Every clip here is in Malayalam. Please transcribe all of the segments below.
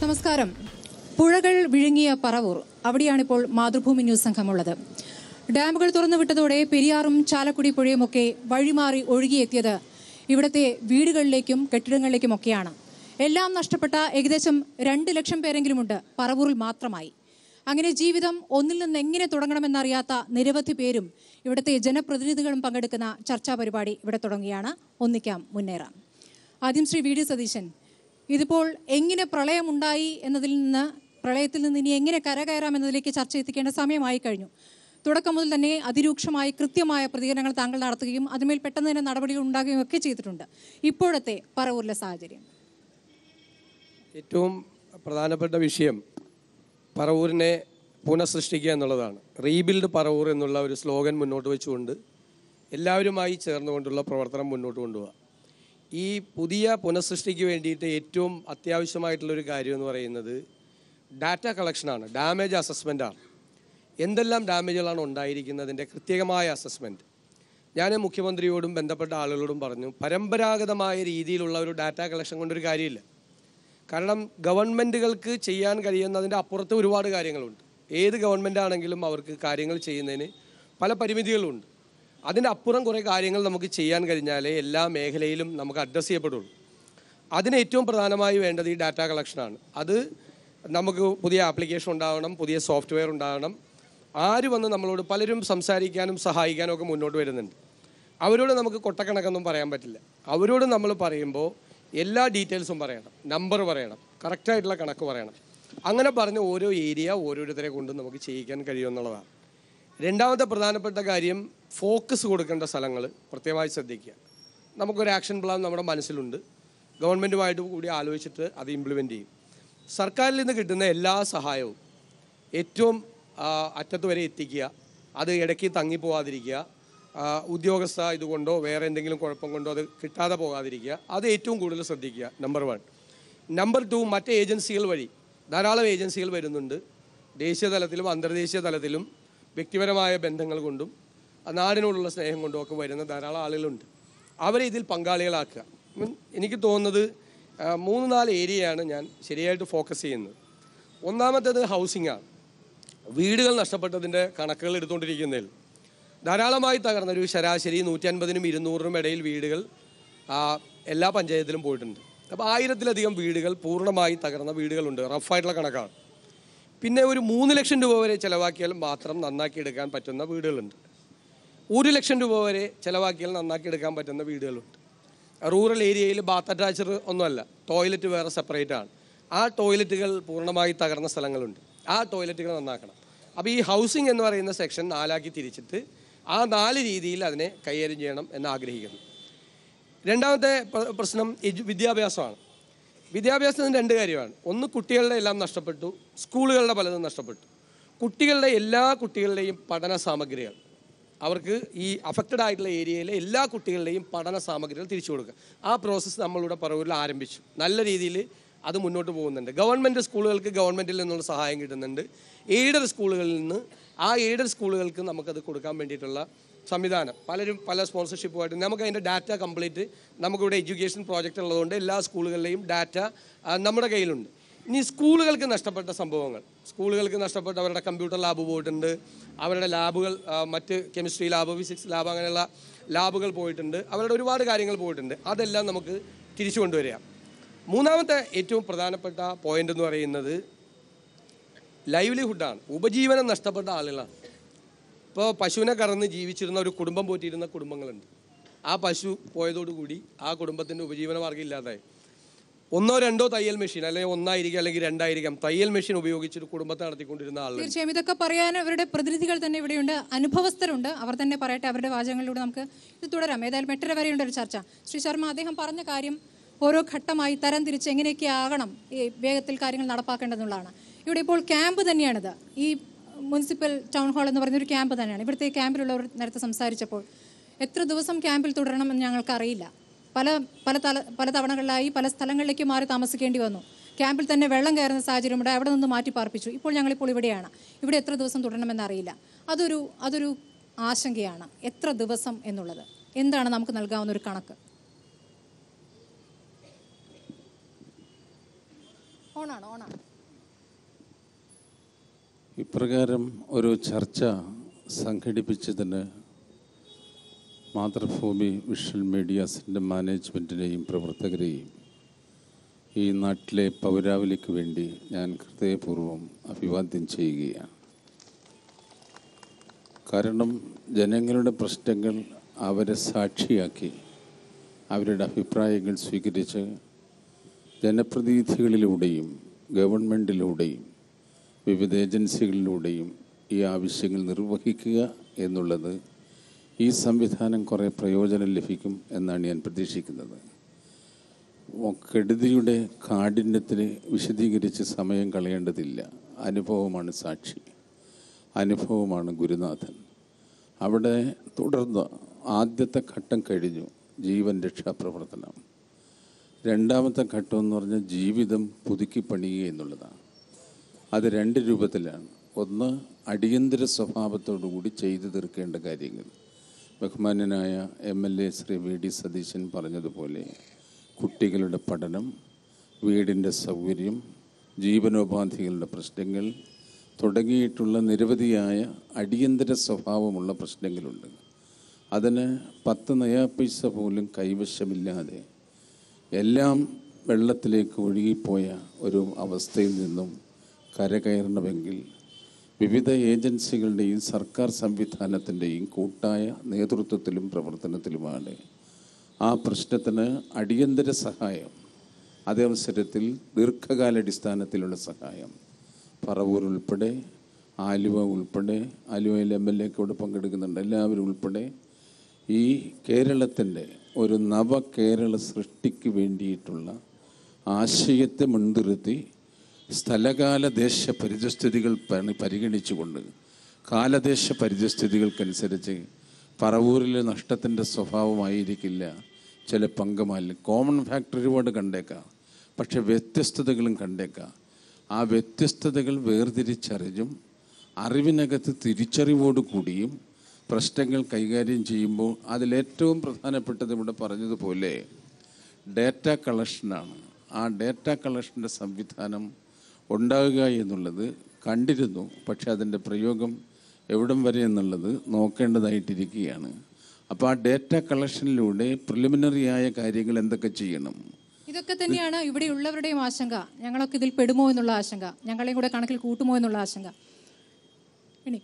നമസ്കാരം പുഴകൾ വിഴുങ്ങിയ പറവൂർ അവിടെയാണിപ്പോൾ മാതൃഭൂമി ന്യൂസ് സംഘമുള്ളത് ഡാമുകൾ തുറന്നു വിട്ടതോടെ പെരിയാറും ചാലക്കുടി പുഴയുമൊക്കെ വഴിമാറി ഒഴുകിയെത്തിയത് ഇവിടുത്തെ വീടുകളിലേക്കും കെട്ടിടങ്ങളിലേക്കുമൊക്കെയാണ് എല്ലാം നഷ്ടപ്പെട്ട ഏകദേശം രണ്ട് ലക്ഷം പേരെങ്കിലുമുണ്ട് പറവൂരിൽ മാത്രമായി അങ്ങനെ ജീവിതം ഒന്നിൽ നിന്ന് എങ്ങനെ തുടങ്ങണമെന്നറിയാത്ത നിരവധി പേരും ഇവിടുത്തെ ജനപ്രതിനിധികളും പങ്കെടുക്കുന്ന ചർച്ചാ പരിപാടി ഇവിടെ തുടങ്ങുകയാണ് ഒന്നിക്കാം മുന്നേറാം ആദ്യം ശ്രീ വി ഡി സതീശൻ ഇതിപ്പോൾ എങ്ങനെ പ്രളയമുണ്ടായി എന്നതിൽ നിന്ന് പ്രളയത്തിൽ നിന്ന് ഇനി എങ്ങനെ കരകയറാം എന്നതിലേക്ക് ചർച്ച എത്തിക്കേണ്ട സമയമായി കഴിഞ്ഞു തുടക്കം മുതൽ തന്നെ അതിരൂക്ഷമായി കൃത്യമായ പ്രതികരണങ്ങൾ താങ്കൾ നടത്തുകയും അതിന്മേൽ പെട്ടെന്ന് തന്നെ നടപടികൾ ഉണ്ടാകുകയും ഒക്കെ ചെയ്തിട്ടുണ്ട് ഇപ്പോഴത്തെ പറവൂരിലെ സാഹചര്യം ഏറ്റവും പ്രധാനപ്പെട്ട വിഷയം പറവൂരിനെ പുനഃസൃഷ്ടിക്കുക എന്നുള്ളതാണ് റീബിൽഡ് പറവൂർ എന്നുള്ള ഒരു സ്ലോഗൻ മുന്നോട്ട് വെച്ചുകൊണ്ട് എല്ലാവരുമായി ചേർന്നുകൊണ്ടുള്ള പ്രവർത്തനം മുന്നോട്ട് കൊണ്ടുപോകുക ഈ പുതിയ പുനഃസൃഷ്ടിക്ക് വേണ്ടിയിട്ട് ഏറ്റവും അത്യാവശ്യമായിട്ടുള്ള ഒരു കാര്യം എന്ന് പറയുന്നത് ഡാറ്റ കളക്ഷനാണ് ഡാമേജ് അസസ്മെൻ്റാണ് എന്തെല്ലാം ഡാമേജുകളാണ് ഉണ്ടായിരിക്കുന്നതിൻ്റെ കൃത്യമായ അസസ്മെൻറ്റ് ഞാൻ മുഖ്യമന്ത്രിയോടും ബന്ധപ്പെട്ട ആളുകളോടും പറഞ്ഞു പരമ്പരാഗതമായ രീതിയിലുള്ള ഒരു ഡാറ്റ കളക്ഷൻ കൊണ്ടൊരു കാര്യമില്ല കാരണം ഗവൺമെൻറ്റുകൾക്ക് ചെയ്യാൻ കഴിയുന്നതിൻ്റെ അപ്പുറത്ത് ഒരുപാട് കാര്യങ്ങളുണ്ട് ഏത് ഗവൺമെൻറ് ആണെങ്കിലും അവർക്ക് കാര്യങ്ങൾ ചെയ്യുന്നതിന് പല പരിമിതികളുണ്ട് അതിൻ്റെ അപ്പുറം കുറേ കാര്യങ്ങൾ നമുക്ക് ചെയ്യാൻ കഴിഞ്ഞാലേ എല്ലാ മേഖലയിലും നമുക്ക് അഡ്രസ്സ് ചെയ്യപ്പെടുള്ളൂ അതിന് ഏറ്റവും പ്രധാനമായി വേണ്ടത് ഈ ഡാറ്റ കളക്ഷനാണ് അത് നമുക്ക് പുതിയ ആപ്ലിക്കേഷൻ ഉണ്ടാവണം പുതിയ സോഫ്റ്റ്വെയർ ഉണ്ടാവണം ആര് വന്ന് നമ്മളോട് പലരും സംസാരിക്കാനും സഹായിക്കാനും ഒക്കെ മുന്നോട്ട് വരുന്നുണ്ട് അവരോട് നമുക്ക് കൊട്ടക്കണക്കൊന്നും പറയാൻ പറ്റില്ല അവരോട് നമ്മൾ പറയുമ്പോൾ എല്ലാ ഡീറ്റെയിൽസും പറയണം നമ്പർ പറയണം കറക്റ്റായിട്ടുള്ള കണക്ക് പറയണം അങ്ങനെ പറഞ്ഞ് ഓരോ ഏരിയ ഓരോരുത്തരെ കൊണ്ട് നമുക്ക് ചെയ്യിക്കാൻ കഴിയുമെന്നുള്ളതാണ് രണ്ടാമത്തെ പ്രധാനപ്പെട്ട കാര്യം ഫോക്കസ് കൊടുക്കേണ്ട സ്ഥലങ്ങൾ പ്രത്യേകമായി ശ്രദ്ധിക്കുക നമുക്കൊരു ആക്ഷൻ പ്ലാൻ നമ്മുടെ മനസ്സിലുണ്ട് ഗവൺമെൻറ്റുമായിട്ട് കൂടി ആലോചിച്ചിട്ട് അത് ഇംപ്ലിമെൻ്റ് ചെയ്യും സർക്കാരിൽ നിന്ന് കിട്ടുന്ന എല്ലാ സഹായവും ഏറ്റവും ആ, അറ്റത്ത് വരെ എത്തിക്കുക അത് ഇടയ്ക്ക് തങ്ങിപ്പോവാതിരിക്കുക ആ, ഉദ്യോഗസ്ഥ ഇതുകൊണ്ടോ വേറെ എന്തെങ്കിലും കുഴപ്പം കൊണ്ടോ അത് കിട്ടാതെ പോകാതിരിക്കുക അത് ഏറ്റവും കൂടുതൽ ശ്രദ്ധിക്കുക നമ്പർ വൺ നമ്പർ ടു മറ്റ് ഏജൻസികൾ വഴി ധാരാളം ഏജൻസികൾ വരുന്നുണ്ട് ദേശീയ തലത്തിലും അന്തർദേശീയ തലത്തിലും വ്യക്തിപരമായ ബന്ധങ്ങൾ കൊണ്ടും ആ നാടിനോടുള്ള സ്നേഹം കൊണ്ടും ഒക്കെ വരുന്ന ധാരാളം ആളുകളുണ്ട് അവരെ ഇതിൽ പങ്കാളികളാക്കുക ഉം, എനിക്ക് തോന്നുന്നത് ആ, മൂന്ന് നാല് ഏരിയയാണ് ഞാൻ ശരിയായിട്ട് ഫോക്കസ് ചെയ്യുന്നത് ഒന്നാമത്തേത് ഹൗസിംഗ് ആണ് വീടുകൾ നഷ്ടപ്പെട്ടതിൻ്റെ കണക്കുകൾ എടുത്തുകൊണ്ടിരിക്കുന്നതിൽ ധാരാളമായി തകർന്ന ഒരു ശരാശരി നൂറ്റി അൻപതിനും ഇരുന്നൂറിനും ഇടയിൽ വീടുകൾ ആ, എല്ലാ പഞ്ചായത്തിലും പോയിട്ടുണ്ട് അപ്പോൾ ആയിരത്തിലധികം വീടുകൾ പൂർണ്ണമായി തകർന്ന വീടുകളുണ്ട് റഫായിട്ടുള്ള കണക്കാണ് പിന്നെ ഒരു മൂന്ന് ലക്ഷം രൂപ വരെ ചിലവാക്കിയാൽ മാത്രം നന്നാക്കി എടുക്കാൻ പറ്റുന്ന വീടുകളുണ്ട് ഒരു ലക്ഷം രൂപ വരെ ചിലവാക്കിയാൽ നന്നാക്കി എടുക്കാൻ പറ്റുന്ന വീടുകളുണ്ട് റൂറൽ ഏരിയയിൽ ബാത്ത് അറ്റാച്ചർ ഒന്നുമല്ല ടോയ്ലറ്റ് വേറെ സെപ്പറേറ്റ് ആണ് ആ ടോയ്ലറ്റുകൾ പൂർണ്ണമായി തകർന്ന സ്ഥലങ്ങളുണ്ട് ആ ടോയ്ലറ്റുകൾ നന്നാക്കണം അപ്പോൾ ഈ ഹൗസിംഗ് എന്ന് പറയുന്ന സെക്ഷൻ നാലാക്കി തിരിച്ചിട്ട് ആ നാല് രീതിയിൽ അതിനെ കൈകാര്യം ചെയ്യണം എന്ന് ആഗ്രഹിക്കുന്നു രണ്ടാമത്തെ പ്ര- പ്രശ്നം എജു വിദ്യാഭ്യാസമാണ് വിദ്യാഭ്യാസത്തിന് രണ്ട് കാര്യമാണ് ഒന്ന് കുട്ടികളുടെ എല്ലാം നഷ്ടപ്പെട്ടു സ്കൂളുകളുടെ പലതും നഷ്ടപ്പെട്ടു കുട്ടികളുടെ എല്ലാ കുട്ടികളുടെയും പഠന സാമഗ്രികൾ അവർക്ക് ഈ അഫക്റ്റഡ് ആയിട്ടുള്ള ഏരിയയിലെ എല്ലാ കുട്ടികളുടെയും പഠന സാമഗ്രികൾ തിരിച്ചു കൊടുക്കുക ആ പ്രോസസ്സ് നമ്മളിവിടെ പറവൂരിൽ ആരംഭിച്ചു നല്ല രീതിയിൽ അത് മുന്നോട്ട് പോകുന്നുണ്ട് ഗവൺമെൻറ് സ്കൂളുകൾക്ക് ഗവൺമെൻറ്റിൽ നിന്നുള്ള സഹായം കിട്ടുന്നുണ്ട് എയ്ഡഡ് സ്കൂളുകളിൽ നിന്ന് ആ എയ്ഡഡ് സ്കൂളുകൾക്ക് നമുക്കത് കൊടുക്കാൻ വേണ്ടിയിട്ടുള്ള സംവിധാനം പലരും പല സ്പോൺസർഷിപ്പുമായിട്ട് നമുക്ക് അതിൻ്റെ ഡാറ്റ കംപ്ലീറ്റ് നമുക്കിവിടെ എഡ്യൂക്കേഷൻ പ്രോജക്റ്റ് ഉള്ളതുകൊണ്ട് എല്ലാ സ്കൂളുകളിലെയും ഡാറ്റ ആ, നമ്മുടെ കയ്യിലുണ്ട് ഇനി സ്കൂളുകൾക്ക് നഷ്ടപ്പെട്ട സംഭവങ്ങൾ സ്കൂളുകൾക്ക് നഷ്ടപ്പെട്ട അവരുടെ കമ്പ്യൂട്ടർ ലാബ് പോയിട്ടുണ്ട് അവരുടെ ലാബുകൾ ആ, മറ്റ് കെമിസ്ട്രി ലാബ് ഫിസിക്സ് ലാബ് അങ്ങനെയുള്ള ലാബുകൾ പോയിട്ടുണ്ട് അവരുടെ ഒരുപാട് കാര്യങ്ങൾ പോയിട്ടുണ്ട് അതെല്ലാം നമുക്ക് തിരിച്ചു കൊണ്ടുവരിക മൂന്നാമത്തെ ഏറ്റവും പ്രധാനപ്പെട്ട പോയിന്റ് എന്ന് പറയുന്നത് ലൈവ്ലിഹുഡാണ് ഉപജീവനം നഷ്ടപ്പെട്ട ആളുകളാണ് ഇപ്പോൾ പശുവിനെ കറന്ന് ജീവിച്ചിരുന്ന ഒരു കുടുംബം പോറ്റിയിരുന്ന കുടുംബങ്ങളുണ്ട് ആ പശു പോയതോടുകൂടി ആ കുടുംബത്തിൻ്റെ ഉപജീവന മാർഗ്ഗം ഇല്ലാതായി ഒന്നോ രണ്ടോ തയ്യൽ മെഷീൻ അല്ലെങ്കിൽ ഒന്നായിരിക്കാം അല്ലെങ്കിൽ രണ്ടായിരിക്കാം തയ്യൽ മെഷീൻ ഉപയോഗിച്ച് ഒരു കുടുംബത്തെ നടത്തിക്കൊണ്ടിരുന്ന ആളുകൾ തീർച്ചയായും ഇതൊക്കെ പറയാൻ അവരുടെ പ്രതിനിധികൾ തന്നെ ഇവിടെയുണ്ട് അനുഭവസ്ഥരുണ്ട് അവർ തന്നെ പറയട്ടെ അവരുടെ വാചകങ്ങളിലൂടെ നമുക്ക് ഇത് തുടരാം ഏതായാലും എട്ടര വരെയുണ്ട് ഒരു ചർച്ച ശ്രീ ശർമ്മ അദ്ദേഹം പറഞ്ഞ കാര്യം ഓരോ ഘട്ടമായി തരം തിരിച്ച് എങ്ങനെയൊക്കെ ആകണം ഈ വേഗത്തിൽ കാര്യങ്ങൾ നടപ്പാക്കേണ്ടതെന്നുള്ളതാണ് ഇവിടെ ഇപ്പോൾ ക്യാമ്പ് തന്നെയാണിത് ഈ മുനിസിപ്പൽ ടൗൺ ഹാൾ എന്ന് പറയുന്ന ഒരു ക്യാമ്പ് തന്നെയാണ് ഇവിടുത്തെ ക്യാമ്പിലുള്ളവർ നേരത്തെ സംസാരിച്ചപ്പോൾ എത്ര ദിവസം ക്യാമ്പിൽ തുടരണമെന്ന് ഞങ്ങൾക്ക് അറിയില്ല പല പല തല പല തവണകളിലായി പല സ്ഥലങ്ങളിലേക്ക് മാറി താമസിക്കേണ്ടി വന്നു ക്യാമ്പിൽ തന്നെ വെള്ളം കയറുന്ന സാഹചര്യമുണ്ട് അവിടെ നിന്ന് മാറ്റി പാർപ്പിച്ചു ഇപ്പോൾ ഞങ്ങളിപ്പോൾ ഇവിടെയാണ് ഇവിടെ എത്ര ദിവസം തുടരണമെന്ന് അറിയില്ല അതൊരു അതൊരു ആശങ്കയാണ് എത്ര ദിവസം എന്നുള്ളത് എന്താണ് നമുക്ക് നൽകാവുന്ന ഒരു കണക്ക് ഓണാണ് ഓണാണ് ഇപ്രകാരം ഒരു ചർച്ച സംഘടിപ്പിച്ചതിന് മാതൃഭൂമി വിഷ്വൽ മീഡിയാസിൻ്റെ മാനേജ്മെൻറ്റിനെയും പ്രവർത്തകരെയും ഈ നാട്ടിലെ പൗരാവലിക്ക് വേണ്ടി ഞാൻ ഹൃദയപൂർവ്വം അഭിവാദ്യം ചെയ്യുകയാണ് കാരണം ജനങ്ങളുടെ പ്രശ്നങ്ങൾ അവരെ സാക്ഷിയാക്കി അവരുടെ അഭിപ്രായങ്ങൾ സ്വീകരിച്ച് ജനപ്രതിനിധികളിലൂടെയും ഗവൺമെൻറ്റിലൂടെയും വിവിധ ഏജൻസികളിലൂടെയും ഈ ആവശ്യങ്ങൾ നിർവഹിക്കുക എന്നുള്ളത് ഈ സംവിധാനം കുറേ പ്രയോജനം ലഭിക്കും എന്നാണ് ഞാൻ പ്രതീക്ഷിക്കുന്നത് കെടുതിയുടെ കാഠിന്യത്തിന് വിശദീകരിച്ച് സമയം കളയേണ്ടതില്ല അനുഭവമാണ് സാക്ഷി അനുഭവമാണ് ഗുരുനാഥൻ അവിടെ തുടർന്ന് ആദ്യത്തെ ഘട്ടം കഴിഞ്ഞു ജീവൻ രക്ഷാപ്രവർത്തനം രണ്ടാമത്തെ ഘട്ടം എന്ന് പറഞ്ഞാൽ ജീവിതം പുതുക്കി പണിയുക എന്നുള്ളതാണ് അത് രണ്ട് രൂപത്തിലാണ് ഒന്ന് അടിയന്തര സ്വഭാവത്തോടുകൂടി ചെയ്തു തീർക്കേണ്ട കാര്യങ്ങൾ ബഹുമാന്യനായ M L A Shri V D Satheesan പറഞ്ഞതുപോലെ കുട്ടികളുടെ പഠനം വീടിൻ്റെ സൗകര്യം ജീവനോപാധികളുടെ പ്രശ്നങ്ങൾ തുടങ്ങിയിട്ടുള്ള നിരവധിയായ അടിയന്തര സ്വഭാവമുള്ള പ്രശ്നങ്ങളുണ്ട് അതിന് പത്ത് നയാ പൈസ പോലും കൈവശമില്ലാതെ എല്ലാം വെള്ളത്തിലേക്ക് ഒഴുകിപ്പോയ ഒരു അവസ്ഥയിൽ നിന്നും കരകയറണമെങ്കിൽ വിവിധ ഏജൻസികളുടെയും സർക്കാർ സംവിധാനത്തിൻ്റെയും കൂട്ടായ നേതൃത്വത്തിലും പ്രവർത്തനത്തിലുമാണ് ആ പ്രശ്നത്തിന് അടിയന്തര സഹായം അതേ അവസരത്തിൽ ദീർഘകാലാടിസ്ഥാനത്തിലുള്ള സഹായം പറവൂർ ഉൾപ്പെടെ ആലുവ ഉൾപ്പെടെ ആലുവയിൽ എം എൽ എ കൂടെ പങ്കെടുക്കുന്നുണ്ട് എല്ലാവരും ഉൾപ്പെടെ ഈ കേരളത്തിൻ്റെ ഒരു നവകേരള സൃഷ്ടിക്ക് വേണ്ടിയിട്ടുള്ള ആശയത്തെ മുൻനിർത്തി സ്ഥലകാല ദേശ പരിതസ്ഥിതികൾ പണി- പരിഗണിച്ചുകൊണ്ട് കാലദേശ പരിതസ്ഥിതികൾക്കനുസരിച്ച് പറവൂരിലെ നഷ്ടത്തിൻ്റെ സ്വഭാവമായിരിക്കില്ല ചില പങ്കമാലിൽ കോമൺ ഫാക്ടർ ഒരുപാട് കണ്ടേക്കാം പക്ഷെ വ്യത്യസ്തതകളും കണ്ടേക്കാം ആ വ്യത്യസ്തതകൾ വേർതിരിച്ചറിഞ്ഞും അറിവിനകത്ത് തിരിച്ചറിവോട് കൂടിയും പ്രശ്നങ്ങൾ കൈകാര്യം ചെയ്യുമ്പോൾ അതിലേറ്റവും പ്രധാനപ്പെട്ടത് ഇവിടെ പറഞ്ഞതുപോലെ ഡേറ്റ കളക്ഷനാണ് ആ ഡേറ്റ കളക്ഷൻ്റെ സംവിധാനം ഉണ്ടാകുക എന്നുള്ളത് കണ്ടിരുന്നു പക്ഷെ അതിൻ്റെ പ്രയോഗം എവിടം വരെ എന്നുള്ളത് നോക്കേണ്ടതായിട്ടിരിക്കുകയാണ് അപ്പോൾ ആ ഡേറ്റ കളക്ഷനിലൂടെ പ്രിലിമിനറി ആയ കാര്യങ്ങൾ എന്തൊക്കെ ചെയ്യണം ഇതൊക്കെ തന്നെയാണ് ഇവിടെയുള്ളവരുടെയും ആശങ്ക ഞങ്ങളൊക്കെ ഇതിൽ പെടുമോ എന്നുള്ള ആശങ്ക ഞങ്ങളെയും കൂടെ കണക്കിൽ കൂട്ടുമോ എന്നുള്ള ആശങ്ക ഇനി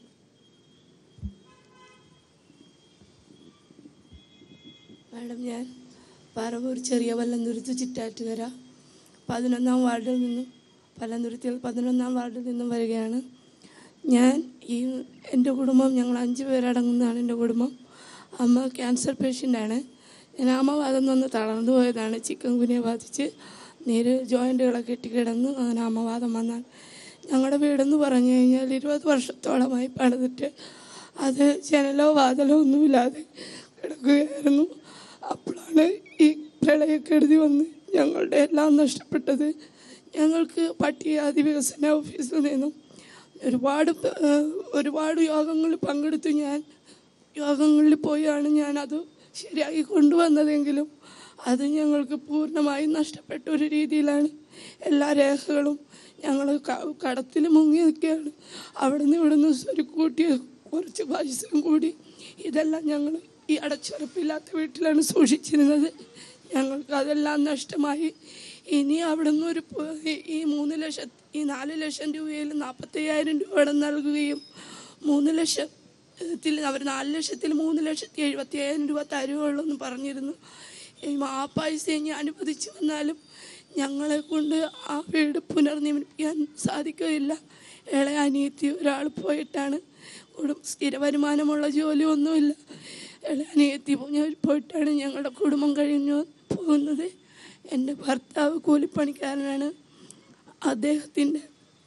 മാഡം ഞാൻ പറവൂർ ചെറിയ പല്ലന്തുരുത്ത് ചിറ്റാറ്റുകര പതിനൊന്നാം വാർഡിൽ നിന്നും പല്ലന്തുരുത്തിയിൽ പതിനൊന്നാം വാർഡിൽ നിന്നും വരികയാണ് ഞാൻ ഈ എൻ്റെ കുടുംബം ഞങ്ങൾ അഞ്ച് പേരടങ്ങുന്നതാണ് എൻ്റെ കുടുംബം അമ്മ ക്യാൻസർ പേഷ്യൻ്റാണ് ഞാൻ അമ്മവാദം വന്ന് തളർന്നു പോയതാണ് ചിക്കൻ കുനിയെ ബാധിച്ച് നീര് ജോയിൻറ്റുകളൊക്കെ കെട്ടിക്കിടന്നു അങ്ങനെ അമ്മവാദം വന്നാൽ ഞങ്ങളുടെ വീടെന്ന് പറഞ്ഞു കഴിഞ്ഞാൽ ഇരുപത് വർഷത്തോളമായി പണിതിട്ട് അത് ജനലോ വാതിലോ ഒന്നുമില്ലാതെ കിടക്കുകയായിരുന്നു അപ്പോഴാണ് ഈ പ്രളയക്കെടുതി വന്ന് ഞങ്ങളുടെ എല്ലാം നഷ്ടപ്പെട്ടത് ഞങ്ങൾക്ക് പട്ടികജാതി വികസന ഓഫീസിൽ നിന്നും ഒരുപാട് പ- ഏഹ് ഒരുപാട് യോഗങ്ങളിൽ പങ്കെടുത്തു ഞാൻ യോഗങ്ങളിൽ പോയാണ് ഞാനത് ശരിയാക്കി കൊണ്ടുവന്നതെങ്കിലും അത് ഞങ്ങൾക്ക് പൂർണ്ണമായും നഷ്ടപ്പെട്ട ഒരു രീതിയിലാണ് എല്ലാ രേഖകളും ഞങ്ങൾ കടത്തിൽ മുങ്ങി നിൽക്കുകയാണ് അവിടെ നിന്ന് ഇവിടെ നിന്ന് ഒരു കൂട്ടിയ കുറച്ച് പൈസയും കൂടി ഇതെല്ലാം ഞങ്ങൾ ഈ അടച്ചുറപ്പില്ലാത്ത വീട്ടിലാണ് സൂക്ഷിച്ചിരുന്നത് ഞങ്ങൾക്ക് അതെല്ലാം നഷ്ടമായി ഇനി അവിടെ നിന്ന് ഒരു പ- ഈ മൂന്ന് ലക്ഷം ഈ നാല് ലക്ഷം രൂപയിൽ നാൽപ്പത്തയ്യായിരം രൂപ ഇവിടെ നൽകുകയും മൂന്ന് ലക്ഷത്തിൽ അവർ നാല് ലക്ഷത്തിൽ മൂന്ന് ലക്ഷത്തി എഴുപത്തി അയ്യായിരം രൂപ തരുവുള്ളൂ എന്ന് പറഞ്ഞിരുന്നു ഈ ആ പൈസ ഇനി അനുവദിച്ചു വന്നാലും ഞങ്ങളെ കൊണ്ട് ആ വീട് പുനർനിർമ്മിക്കാൻ സാധിക്കുകയില്ല ഇളയ അനിയത്തി ഒരാൾ പോയിട്ടാണ് കുടും സ്ഥിര വരുമാനമുള്ള ജോലി ഒന്നുമില്ല ഇളയ അനിയത്തി പോയി- പോയിട്ടാണ് ഞങ്ങളുടെ കുടുംബം കഴിഞ്ഞു പോകുന്നത് എൻ്റെ ഭർത്താവ് കൂലിപ്പണിക്കാരനാണ് അദ്ദേഹത്തിൻ്റെ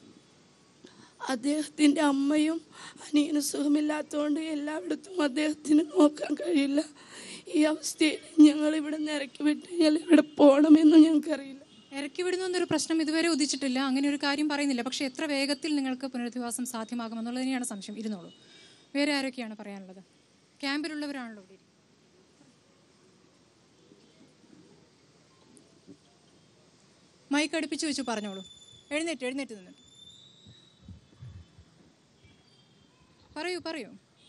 അദ്ദേഹത്തിൻ്റെ അമ്മയും അനിയനും സുഖമില്ലാത്തതുകൊണ്ട് എല്ലായിടത്തും അദ്ദേഹത്തിന് നോക്കാൻ കഴിയില്ല ഈ അവസ്ഥയിൽ ഞങ്ങൾ ഇവിടെ നിന്ന് ഇറക്കി വിട്ട് കഴിഞ്ഞാൽ ഇവിടെ പോകണമെന്നും ഞങ്ങൾക്കറിയില്ല ഇറക്കി വിടുന്നു എന്നൊരു പ്രശ്നം ഇതുവരെ ഉദിച്ചിട്ടില്ല അങ്ങനെ ഒരു കാര്യം പറയുന്നില്ല പക്ഷേ എത്ര വേഗത്തിൽ നിങ്ങൾക്ക് പുനരധിവാസം സാധ്യമാകുമെന്നുള്ളത് തന്നെയാണ് സംശയം ഇരുന്നോളൂ വേറെ ആരൊക്കെയാണ് പറയാനുള്ളത് ക്യാമ്പിലുള്ളവരാണല്ലോ ഇവിടെ ഇരിക്കുന്നത്. മൈക്ക് അടുപ്പിച്ച് വെച്ച് പറഞ്ഞോളൂ എഴുന്നേറ്റ് എഴുന്നേറ്റ് നിന്നിട്ട് പറയൂ പറയൂ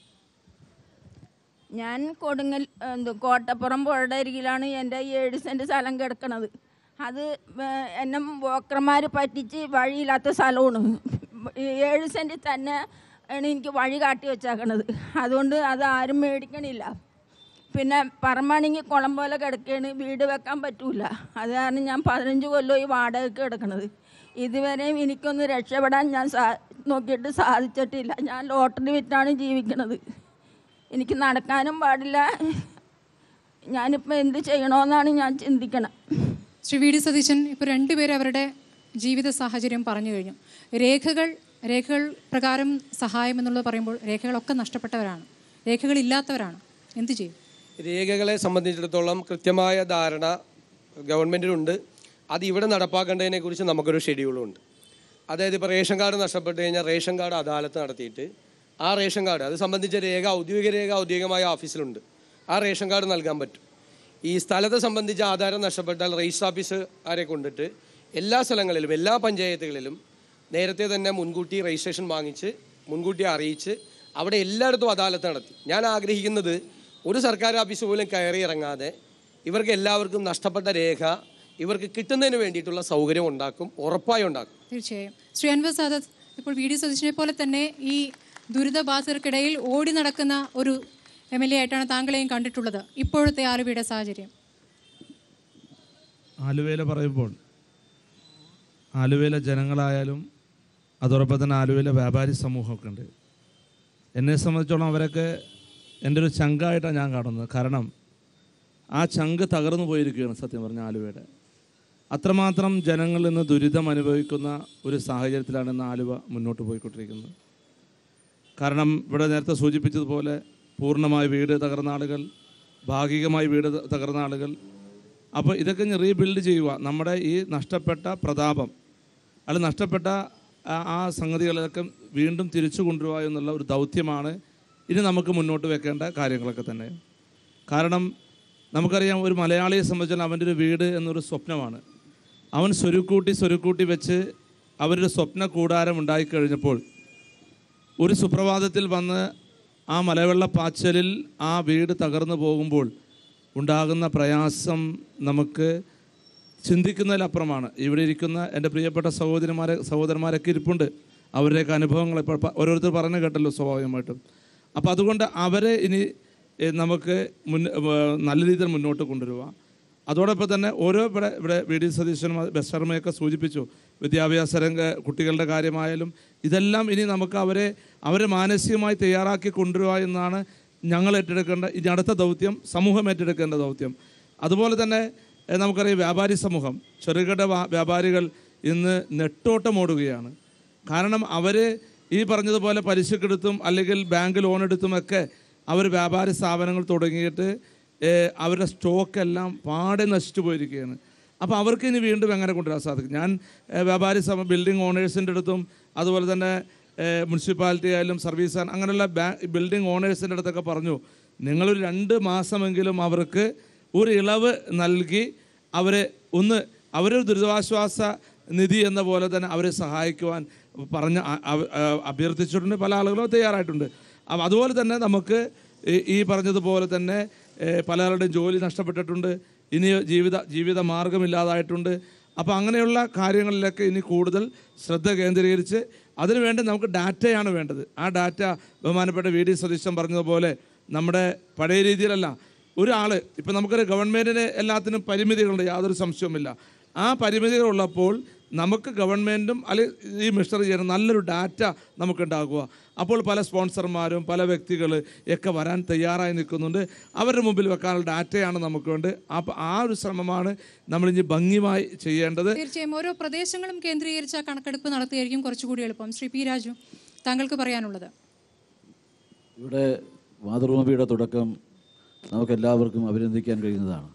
ഞാൻ കൊടുങ്ങൽ എന്ത് കോട്ടപ്പുറം പുഴയുടെ അരികിലാണ് എൻ്റെ ഈ ഏഴ് സെൻറ്റ് സ്ഥലം കിടക്കണത് അത് വേ- എന്നെ ബ്രോക്കർമാർ പറ്റിച്ച് വഴിയില്ലാത്ത സ്ഥലമാണ് ഈ ഏഴ് സെൻറ്റ് തന്നെ ആണ് എനിക്ക് വഴി കാട്ടി വെച്ചേക്കണത് അതുകൊണ്ട് അത് ആരും മേടിക്കണില്ല പിന്നെ പറമ്പാണെങ്കിൽ കുളം പോലെ കിടക്കുകയാണ് വീട് വെക്കാൻ പറ്റൂല അത് കാരണം ഞാൻ പതിനഞ്ച് കൊല്ലം ഈ വാടകയ്ക്ക് കിടക്കണത് ഇതുവരെയും എനിക്കൊന്ന് രക്ഷപ്പെടാൻ ഞാൻ സാ നോക്കിയിട്ട് സാധിച്ചിട്ടില്ല ഞാൻ ലോട്ടറി വിറ്റാണ് ജീവിക്കണത് എനിക്ക് നടക്കാനും പാടില്ല ഞാനിപ്പോൾ എന്ത് ചെയ്യണമെന്നാണ് ഞാൻ ചിന്തിക്കണം ശ്രീ വി ഡി സതീശൻ ഇപ്പോൾ രണ്ടുപേരും അവരുടെ ജീവിത സാഹചര്യം പറഞ്ഞു കഴിഞ്ഞു രേഖകൾ രേഖകൾ പ്രകാരം സഹായം എന്നുള്ളത് പറയുമ്പോൾ രേഖകളൊക്കെ നഷ്ടപ്പെട്ടവരാണ് രേഖകളില്ലാത്തവരാണ് എന്തു ചെയ്യും രേഖകളെ സംബന്ധിച്ചിടത്തോളം കൃത്യമായ ധാരണ ഗവൺമെൻറ്റിനുണ്ട് അത് ഇവിടെ നടപ്പാക്കേണ്ടതിനെ കുറിച്ച് നമുക്കൊരു ഷെഡ്യൂളുണ്ട് അതായത് ഇപ്പോൾ റേഷൻ കാർഡ് നഷ്ടപ്പെട്ട് കഴിഞ്ഞാൽ റേഷൻ കാർഡ് അദാലത്ത് നടത്തിയിട്ട് ആ റേഷൻ കാർഡ് അത് സംബന്ധിച്ച രേഖ ഔദ്യോഗിക രേഖ ഔദ്യോഗികമായ ഓഫീസിലുണ്ട് ആ റേഷൻ കാർഡ് നൽകാൻ പറ്റും ഈ സ്ഥലത്തെ സംബന്ധിച്ച ആധാരം നഷ്ടപ്പെട്ടാൽ രജിസ്റ്റർ ഓഫീസുകാരെ കൊണ്ടിട്ട് എല്ലാ സ്ഥലങ്ങളിലും എല്ലാ പഞ്ചായത്തുകളിലും നേരത്തെ തന്നെ മുൻകൂട്ടി രജിസ്ട്രേഷൻ വാങ്ങിച്ച് മുൻകൂട്ടി അറിയിച്ച് അവിടെ എല്ലായിടത്തും അദാലത്ത് നടത്തി ഞാൻ ആഗ്രഹിക്കുന്നത് ഒരു സർക്കാർ ഓഫീസ് പോലും കയറി ഇറങ്ങാതെ ഇവർക്ക് എല്ലാവർക്കും നഷ്ടപ്പെട്ട രേഖ ഇവർക്ക് കിട്ടുന്നതിന് വേണ്ടിയിട്ടുള്ള സൗകര്യം ഉണ്ടാക്കും ഉറപ്പായും ഉണ്ടാക്കും തീർച്ചയായും ശ്രീ അൻവർ സാദത്ത് ഇപ്പോൾ വി ഡി സതീശനെ പോലെ തന്നെ ഈ ദുരിതബാധിതർക്കിടയിൽ ഓടി നടക്കുന്ന ഒരു എം എൽ എ ആയിട്ടാണ് താങ്കളെയും കണ്ടിട്ടുള്ളത് ഇപ്പോഴത്തെ ആലുവയുടെ സാഹചര്യം ആലുവയിലെ പറയുമ്പോൾ ആലുവയിലെ ജനങ്ങളായാലും അതോടൊപ്പം തന്നെ ആലുവയിലെ വ്യാപാരി സമൂഹമൊക്കെ ഉണ്ട് എന്നെ സംബന്ധിച്ചോളം അവരൊക്കെ എൻ്റെ ഒരു ചങ്കായിട്ടാണ് ഞാൻ കാണുന്നത് കാരണം ആ ചങ്ക് തകർന്നു പോയിരിക്കുകയാണ് സത്യം പറഞ്ഞ ആലുവയുടെ അത്രമാത്രം ജനങ്ങൾ ഇന്ന് ദുരിതം അനുഭവിക്കുന്ന ഒരു സാഹചര്യത്തിലാണ് ഇന്ന് ആലുവ മുന്നോട്ട് പോയിക്കൊണ്ടിരിക്കുന്നത് കാരണം ഇവിടെ നേരത്തെ സൂചിപ്പിച്ചതുപോലെ പൂർണ്ണമായി വീട് തകർന്ന ആളുകൾ ഭാഗികമായി വീട് ത- തകർന്ന ആളുകൾ അപ്പോൾ ഇതൊക്കെ ഇനി റീബിൽഡ് ചെയ്യുക നമ്മുടെ ഈ നഷ്ടപ്പെട്ട പ്രതാപം അല്ല നഷ്ടപ്പെട്ട ആ- ആ സംഗതികളൊക്കെ വീണ്ടും തിരിച്ചു കൊണ്ടുവരിക എന്നുള്ള ഒരു ദൗത്യമാണ് ഇനി നമുക്ക് മുന്നോട്ട് വെക്കേണ്ട കാര്യങ്ങളൊക്കെ തന്നെ കാരണം നമുക്കറിയാം ഒരു മലയാളിയെ സംബന്ധിച്ചാൽ അവൻ്റെ ഒരു വീട് എന്നൊരു സ്വപ്നമാണ് അവൻ സ്വരുക്കൂട്ടി സ്വരുക്കൂട്ടി വെച്ച് അവരുടെ സ്വപ്ന കൂടാരം ഉണ്ടായിക്കഴിഞ്ഞപ്പോൾ ഒരു സുപ്രഭാതത്തിൽ വന്ന് ആ മലവെള്ളപ്പാച്ചലിൽ ആ വീട് തകർന്നു പോകുമ്പോൾ ഉണ്ടാകുന്ന പ്രയാസം നമുക്ക് ചിന്തിക്കുന്നതിലപ്പുറമാണ് ഇവിടെ ഇരിക്കുന്ന എൻ്റെ പ്രിയപ്പെട്ട സഹോദരിമാരെ സഹോദരന്മാരൊക്കെ ഇരിപ്പുണ്ട് അവരുടെയൊക്കെ അനുഭവങ്ങൾ ഇപ്പോൾ പ- ഓരോരുത്തർ പറഞ്ഞു കേട്ടല്ലോ സ്വാഭാവികമായിട്ടും അപ്പോൾ അതുകൊണ്ട് അവരെ ഇനി ഏ, നമുക്ക് മുൻ ഏ, നല്ല രീതിയിൽ മുന്നോട്ട് കൊണ്ടുവരിക അതോടൊപ്പം തന്നെ ഓരോ ഇവിടെ ഇവിടെ വി ഡി സതീശനും ബസ് ശർമ്മയൊക്കെ സൂചിപ്പിച്ചു വിദ്യാഭ്യാസ രംഗ കുട്ടികളുടെ കാര്യമായാലും ഇതെല്ലാം ഇനി നമുക്ക് അവരെ അവരെ മാനസികമായി തയ്യാറാക്കി കൊണ്ടുവരിക എന്നാണ് ഞങ്ങൾ ഏറ്റെടുക്കേണ്ട ഇനി അടുത്ത ദൗത്യം സമൂഹം ഏറ്റെടുക്കേണ്ട ദൗത്യം അതുപോലെ തന്നെ ഏഹ്, നമുക്കറിയാം വ്യാപാരി സമൂഹം ചെറുകിട വ്യാ- വ്യാപാരികൾ ഇന്ന് നെട്ടോട്ടമോടുകയാണ് കാരണം അവർ ഈ പറഞ്ഞതുപോലെ പലിശക്കെടുത്തും അല്ലെങ്കിൽ ബാങ്ക് ലോൺ എടുത്തുമൊക്കെ അവർ വ്യാപാര സ്ഥാപനങ്ങൾ തുടങ്ങിയിട്ട് ഏഹ്, അവരുടെ സ്റ്റോക്കെല്ലാം പാടെ നശിച്ചു പോയിരിക്കുകയാണ് അപ്പോൾ അവർക്ക് ഇനി വീണ്ടും എങ്ങനെ കൊണ്ടുവരാൻ സാധിക്കും ഞാൻ ഏഹ്, വ്യാപാരി സമ ബിൽഡിംഗ് ഓണേഴ്സിൻ്റെ അടുത്തും അതുപോലെ തന്നെ ഏഹ്, മുനിസിപ്പാലിറ്റി ആയാലും സർവീസ് ആയാലും അങ്ങനെയുള്ള ബാ ബിൽഡിംഗ് ഓണേഴ്സിൻ്റെ അടുത്തൊക്കെ പറഞ്ഞു നിങ്ങളൊരു രണ്ട് മാസമെങ്കിലും അവർക്ക് ഒരു ഇളവ് നൽകി അവരെ ഒന്ന് അവരൊരു ദുരിതാശ്വാസ നിധി എന്ന പോലെ തന്നെ അവരെ സഹായിക്കുവാൻ പറഞ്ഞ് അ- അവ- ആ, അഭ്യർത്ഥിച്ചിട്ടുണ്ട് പല ആളുകളും തയ്യാറായിട്ടുണ്ട് അപ്പം അതുപോലെ തന്നെ നമുക്ക് ഈ- ഈ പറഞ്ഞതുപോലെ തന്നെ ഏ, പലരുടെയും ജോലി നഷ്ടപ്പെട്ടിട്ടുണ്ട് ഇനി ജീവിത ജീവിത മാർഗമില്ലാതായിട്ടുണ്ട് അപ്പോൾ അങ്ങനെയുള്ള കാര്യങ്ങളിലൊക്കെ ഇനി കൂടുതൽ ശ്രദ്ധ കേന്ദ്രീകരിച്ച് അതിനുവേണ്ടി നമുക്ക് ഡാറ്റയാണ് വേണ്ടത് ആ ഡാറ്റ ബഹുമാനപ്പെട്ട വി ഡി സതീശൻ പറഞ്ഞതുപോലെ നമ്മുടെ പഴയ രീതിയിലല്ല ഒരാൾ ഇപ്പം നമുക്കൊരു ഗവൺമെൻറ്റിന് എല്ലാത്തിനും പരിമിതികളുണ്ട് യാതൊരു സംശയവുമില്ല ആ പരിമിതികളുള്ളപ്പോൾ നമുക്ക് ഗവൺമെൻറ്റും അല്ലെങ്കിൽ ഈ മിഷണറി ചെയ്യണം നല്ലൊരു ഡാറ്റ നമുക്കുണ്ടാകുക അപ്പോൾ പല സ്പോൺസർമാരും പല വ്യക്തികൾ ഒക്കെ വരാൻ തയ്യാറായി നിൽക്കുന്നുണ്ട് അവരുടെ മുമ്പിൽ വെക്കാനുള്ള ഡാറ്റയാണ് നമുക്ക് വേണ്ടി അപ്പോൾ ആ ഒരു ശ്രമമാണ് നമ്മളിനി ഭംഗിയായി ചെയ്യേണ്ടത് തീർച്ചയായും ഓരോ പ്രദേശങ്ങളും കേന്ദ്രീകരിച്ച കണക്കെടുപ്പ് നടത്തിയായിരിക്കും കുറച്ചുകൂടി എളുപ്പം ശ്രീ പി രാജു താങ്കൾക്ക് പറയാനുള്ളത് ഇവിടെ മാതൃഭൂമിയുടെ തുടക്കം നമുക്കെല്ലാവർക്കും അഭിനന്ദിക്കാൻ കഴിയുന്നതാണ്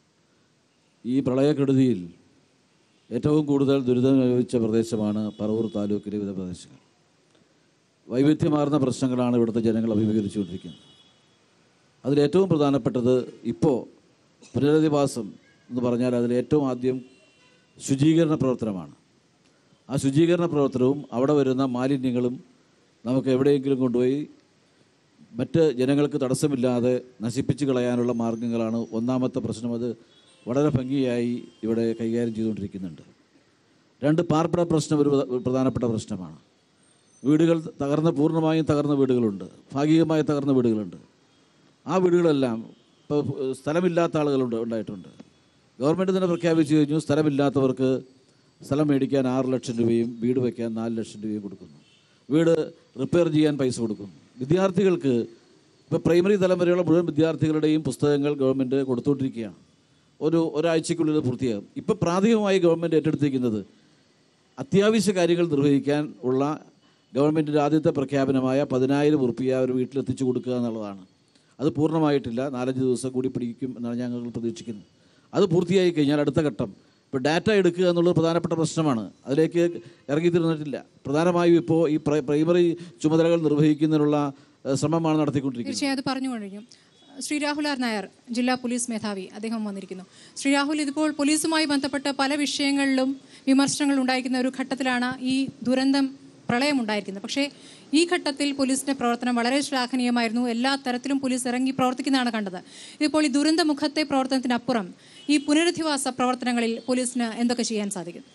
ഈ പ്രളയക്കെടുതിയിൽ ഏറ്റവും കൂടുതൽ ദുരിതം അനുഭവിച്ച പ്രദേശമാണ് പറവൂർ താലൂക്കിലെ വിവിധ പ്രദേശങ്ങൾ വൈവിധ്യമാർന്ന പ്രശ്നങ്ങളാണ് ഇവിടുത്തെ ജനങ്ങൾ അഭിമുഖീകരിച്ചുകൊണ്ടിരിക്കുന്നത് അതിലേറ്റവും പ്രധാനപ്പെട്ടത് ഇപ്പോൾ പുനരധിവാസം എന്ന് പറഞ്ഞാൽ അതിൽ ഏറ്റവും ആദ്യം ശുചീകരണ പ്രവർത്തനമാണ് ആ ശുചീകരണ പ്രവർത്തനവും അവിടെ വരുന്ന മാലിന്യങ്ങളും നമുക്ക് എവിടെയെങ്കിലും കൊണ്ടുപോയി മറ്റ് ജനങ്ങൾക്ക് തടസ്സമില്ലാതെ നശിപ്പിച്ച് കളയാനുള്ള മാർഗങ്ങളാണ് ഒന്നാമത്തെ പ്രശ്നം അത് വളരെ ഭംഗിയായി ഇവിടെ കൈകാര്യം ചെയ്തുകൊണ്ടിരിക്കുന്നുണ്ട് രണ്ട് പാർപ്പിട പ്രശ്നം ഒരു പ്രധ- ഒരു പ്രധാനപ്പെട്ട പ്രശ്നമാണ് വീടുകൾ തകർന്ന പൂർണ്ണമായും തകർന്ന വീടുകളുണ്ട് ഭാഗികമായി തകർന്ന വീടുകളുണ്ട് ആ വീടുകളെല്ലാം ഇപ്പോൾ സ്ഥലമില്ലാത്ത ആളുകളുണ്ട് ഉണ്ടായിട്ടുണ്ട് ഗവൺമെൻറ് തന്നെ പ്രഖ്യാപിച്ചു കഴിഞ്ഞു സ്ഥലമില്ലാത്തവർക്ക് സ്ഥലം മേടിക്കാൻ ആറ് ലക്ഷം രൂപയും വീട് വയ്ക്കാൻ നാല് ലക്ഷം രൂപയും കൊടുക്കുന്നു വീട് റിപ്പയർ ചെയ്യാൻ പൈസ കൊടുക്കുന്നു വിദ്യാർത്ഥികൾക്ക് ഇപ്പോൾ പ്രൈമറി തലം വരെയുള്ള മുഴുവൻ വിദ്യാർത്ഥികളുടെയും പുസ്തകങ്ങൾ ഗവൺമെൻറ് കൊടുത്തുകൊണ്ടിരിക്കുകയാണ് ഒരു ഒരാഴ്ചയ്ക്കുള്ളിൽ പൂർത്തിയാകും ഇപ്പോൾ പ്രാഥമികമായി ഗവൺമെൻറ് ഏറ്റെടുത്തിരിക്കുന്നത് അത്യാവശ്യ കാര്യങ്ങൾ നിർവഹിക്കാൻ ഉള്ള ഗവൺമെൻറ്റിൻ്റെ ആദ്യത്തെ പ്രഖ്യാപനമായ പതിനായിരം ഉറുപ്പിയ ഒരു വീട്ടിലെത്തിച്ചു കൊടുക്കുക എന്നുള്ളതാണ് അത് പൂർണ്ണമായിട്ടില്ല നാലഞ്ച് ദിവസം കൂടി പിടിക്കും എന്നാണ് ഞങ്ങൾ പ്രതീക്ഷിക്കുന്നത് അത് പൂർത്തിയായി കഴിഞ്ഞാൽ അടുത്ത ഘട്ടം ഇപ്പോൾ ഡാറ്റ എടുക്കുക എന്നുള്ളത് പ്രധാനപ്പെട്ട പ്രശ്നമാണ് അതിലേക്ക് ഇറങ്ങി തീർന്നിട്ടില്ല പ്രധാനമായും ഇപ്പോൾ ഈ പ്രൈ- പ്രൈമറി ചുമതലകൾ നിർവഹിക്കുന്നതിനുള്ള ഏഹ്, ശ്രമമാണ് നടത്തിക്കൊണ്ടിരിക്കുന്നത് തീർച്ചയായും അത് പറഞ്ഞു കഴിഞ്ഞു ശ്രീ രാഹുൽ ആർ നായർ ജില്ലാ പോലീസ് മേധാവി അദ്ദേഹം വന്നിരിക്കുന്നു ശ്രീ രാഹുൽ ഇതിപ്പോൾ പോലീസുമായി ബന്ധപ്പെട്ട പല വിഷയങ്ങളിലും വിമർശനങ്ങൾ ഉണ്ടായിരിക്കുന്ന ഒരു ഘട്ടത്തിലാണ് ഈ ദുരന്തം പ്രളയം ഉണ്ടായിരിക്കുന്നത് പക്ഷേ ഈ ഘട്ടത്തിൽ പോലീസിന്റെ പ്രവർത്തനം വളരെ ശ്ലാഘനീയമായിരുന്നു എല്ലാ തരത്തിലും പോലീസ് ഇറങ്ങി പ്രവർത്തിക്കുന്നതാണ് കണ്ടത് ഇതിപ്പോൾ ഈ ദുരന്തമുഖത്തെ പ്രവർത്തനത്തിനപ്പുറം ഈ പുനരധിവാസ പ്രവർത്തനങ്ങളിൽ പോലീസിന് എന്തൊക്കെ ചെയ്യാൻ സാധിക്കും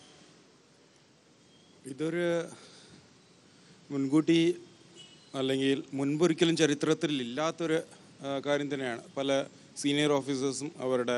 ഇതൊരു മുൻകൂട്ടി അല്ലെങ്കിൽ മുൻപൊരിക്കലും ചരിത്രത്തിൽ ഇല്ലാത്തൊരു ആ, കാര്യം തന്നെയാണ് പല സീനിയർ ഓഫീസേഴ്സും അവരുടെ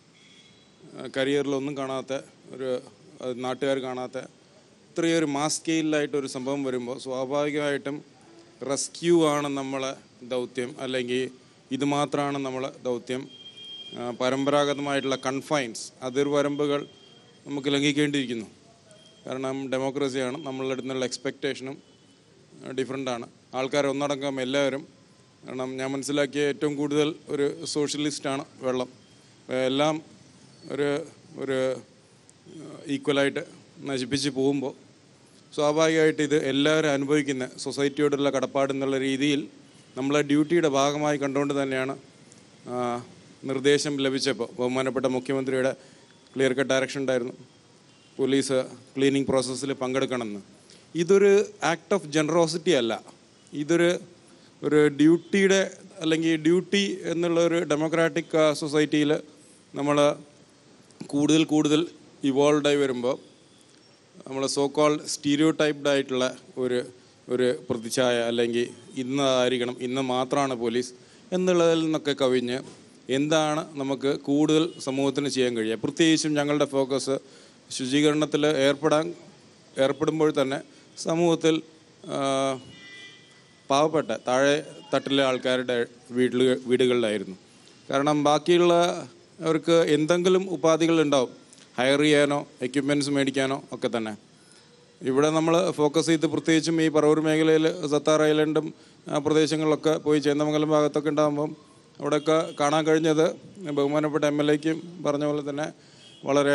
ആ, കരിയറിലൊന്നും കാണാത്ത ഒരു ആ, നാട്ടുകാർ കാണാത്ത ഇത്രയൊരു മാസ് സ്കെയിലായിട്ട് ഒരു സംഭവം വരുമ്പോൾ സ്വാഭാവികമായിട്ടും റെസ്ക്യൂ ആണ് നമ്മളെ ദൗത്യം അല്ലെങ്കിൽ ഇത് മാത്രമാണ് നമ്മളെ ദൗത്യം ആ, പരമ്പരാഗതമായിട്ടുള്ള കൺഫൈൻസ് അതിർവരമ്പുകൾ നമുക്ക് ലംഘിക്കേണ്ടിയിരിക്കുന്നു കാരണം ഡെമോക്രസിയാണ് നമ്മളുടെ അടുത്ത് നിന്നുള്ള എക്സ്പെക്റ്റേഷനും ഡിഫറെൻ്റ് ആണ് ആൾക്കാർ ഒന്നടങ്കം എല്ലാവരും കാരണം ഞാൻ മനസ്സിലാക്കിയ ഏറ്റവും കൂടുതൽ ഒരു സോഷ്യലിസ്റ്റാണ് വെള്ളം അപ്പോൾ എല്ലാം ഒരു ഒരു ഈക്വലായിട്ട് നശിപ്പിച്ച് പോകുമ്പോൾ സ്വാഭാവികമായിട്ട് ഇത് എല്ലാവരും അനുഭവിക്കുന്ന സൊസൈറ്റിയോടുള്ള കടപ്പാട് എന്നുള്ള രീതിയിൽ നമ്മളെ ഡ്യൂട്ടിയുടെ ഭാഗമായി കണ്ടുകൊണ്ട് തന്നെയാണ് ആ, നിർദ്ദേശം ലഭിച്ചപ്പോൾ ബഹുമാനപ്പെട്ട മുഖ്യമന്ത്രിയുടെ ക്ലിയർ കട്ട് ഡയറക്ഷൻ ഉണ്ടായിരുന്നു പോലീസ് ക്ലീനിങ് പ്രോസസ്സിൽ പങ്കെടുക്കണമെന്ന് ഇതൊരു ആക്ട് ഓഫ് ജനറോസിറ്റി അല്ല ഇതൊരു ഒരു ഡ്യൂട്ടിയുടെ അല്ലെങ്കിൽ ഡ്യൂട്ടി എന്നുള്ള ഒരു ഡെമോക്രാറ്റിക് സൊസൈറ്റിയിൽ നമ്മൾ കൂടുതൽ കൂടുതൽ ഇവോൾവ് ആയി വരുമ്പോൾ നമ്മൾ സോ കോൾ സ്റ്റീരിയോ ടൈപ്ഡ് ആയിട്ടുള്ള ഒരു ഒരു പ്രതിച്ഛായ അല്ലെങ്കിൽ ഇന്നതായിരിക്കണം ഇന്ന് മാത്രമാണ് പോലീസ് എന്നുള്ളതിൽ നിന്നൊക്കെ കവിഞ്ഞ് എന്താണ് നമുക്ക് കൂടുതൽ സമൂഹത്തിന് ചെയ്യാൻ കഴിയുക പ്രത്യേകിച്ചും ഞങ്ങളുടെ ഫോക്കസ് ശുചീകരണത്തിൽ ഏർപ്പെടാൻ ഏർപ്പെടുമ്പോൾ തന്നെ സമൂഹത്തിൽ ആ, പാവപ്പെട്ട താഴെ തട്ടിലെ ആൾക്കാരുടെ വീട്ടിൽ വീടുകളിലായിരുന്നു കാരണം ബാക്കിയുള്ള അവർക്ക് എന്തെങ്കിലും ഉപാധികൾ ഉണ്ടാവും ഹയർ ചെയ്യാനോ എക്യുപ്മെൻറ്റ്സ് മേടിക്കാനോ ഒക്കെ തന്നെ ഇവിടെ നമ്മൾ ഫോക്കസ് ചെയ്ത് പ്രത്യേകിച്ചും ഈ പറവൂർ മേഖലയിൽ സത്താർ ഐലൻഡും ആ പ്രദേശങ്ങളിലൊക്കെ പോയി ചേന്ദമംഗലം ഭാഗത്തൊക്കെ ഉണ്ടാകുമ്പം അവിടെയൊക്കെ കാണാൻ കഴിഞ്ഞത് ബഹുമാനപ്പെട്ട എം എൽ എക്കും പറഞ്ഞ പോലെ തന്നെ വളരെ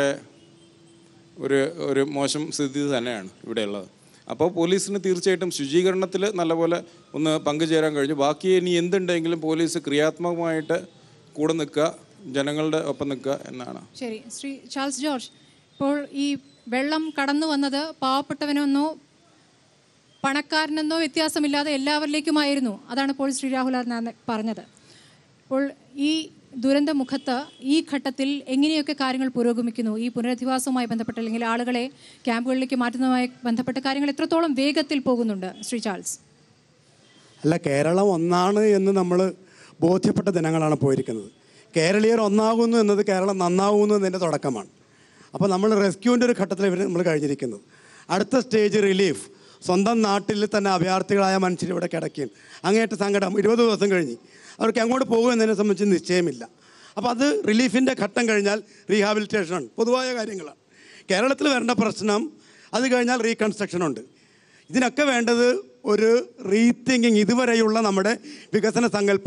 ഒരു ഒരു മോശം സ്ഥിതി തന്നെയാണ് ഇവിടെയുള്ളത് അപ്പോൾ പോലീസിന് തീർച്ചയായിട്ടും ശുചീകരണത്തിൽ നല്ലപോലെ ഒന്ന് പങ്കുചേരാൻ കഴിഞ്ഞു ബാക്കി ഇനി എന്തുണ്ടെങ്കിലും പോലീസ് ക്രിയാത്മകമായിട്ട് കൂടെ നിൽക്കുക ജനങ്ങളുടെ ഒപ്പം നിൽക്കുക എന്നാണ് ശരി ശ്രീ ചാൾസ് ജോർജ് ഇപ്പോൾ ഈ വെള്ളം കടന്നു വന്നത് പാവപ്പെട്ടവനെന്നോ പണക്കാരനെന്നോ വ്യത്യാസമില്ലാതെ എല്ലാവരിലേക്കുമായിരുന്നു അതാണ് ഇപ്പോൾ ശ്രീ രാഹുൽ ആർ നായർ പറഞ്ഞത് അപ്പോൾ ഈ ദുരന്തമുഖത്ത് ഈ ഘട്ടത്തിൽ എങ്ങനെയൊക്കെ കാര്യങ്ങൾ പുരോഗമിക്കുന്നു ഈ പുനരധിവാസവുമായി ബന്ധപ്പെട്ട് അല്ലെങ്കിൽ ആളുകളെ ക്യാമ്പുകളിലേക്ക് മാറ്റുന്നതുമായി ബന്ധപ്പെട്ട കാര്യങ്ങൾ എത്രത്തോളം വേഗത്തിൽ പോകുന്നുണ്ട് ശ്രീ ചാൾസ് അല്ല കേരളം ഒന്നാണ് എന്ന് നമ്മൾ ബോധ്യപ്പെട്ട ദിനങ്ങളാണ് പോയിരിക്കുന്നത് കേരളീയർ ഒന്നാകുന്നു എന്നത് കേരളം നന്നാകുന്നു എന്നതിൻ്റെ തുടക്കമാണ് അപ്പോൾ നമ്മൾ റെസ്ക്യൂവിൻ്റെ ഒരു ഘട്ടത്തിൽ ഇവർ നമ്മൾ കഴിഞ്ഞിരിക്കുന്നത് അടുത്ത സ്റ്റേജ് റിലീഫ് സ്വന്തം നാട്ടിൽ തന്നെ അഭയാർത്ഥികളായ മനുഷ്യർ ഇവിടെ കിടക്കുകയും അങ്ങേയറ്റ സങ്കടം ഇരുപത് ദിവസം കഴിഞ്ഞ് അവർക്ക് എങ്ങോട്ട് പോകും എന്നതിനെ സംബന്ധിച്ച് നിശ്ചയമില്ല അപ്പോൾ അത് റിലീഫിൻ്റെ ഘട്ടം കഴിഞ്ഞാൽ റീഹാബിലിറ്റേഷനാണ് പൊതുവായ കാര്യങ്ങളാണ് കേരളത്തിൽ വരേണ്ട പ്രശ്നം അത് കഴിഞ്ഞാൽ റീകൺസ്ട്രക്ഷൻ ഉണ്ട് ഇതിനൊക്കെ വേണ്ടത് ഒരു റീതിങ്കിങ് ഇതുവരെയുള്ള നമ്മുടെ വികസന സങ്കല്പ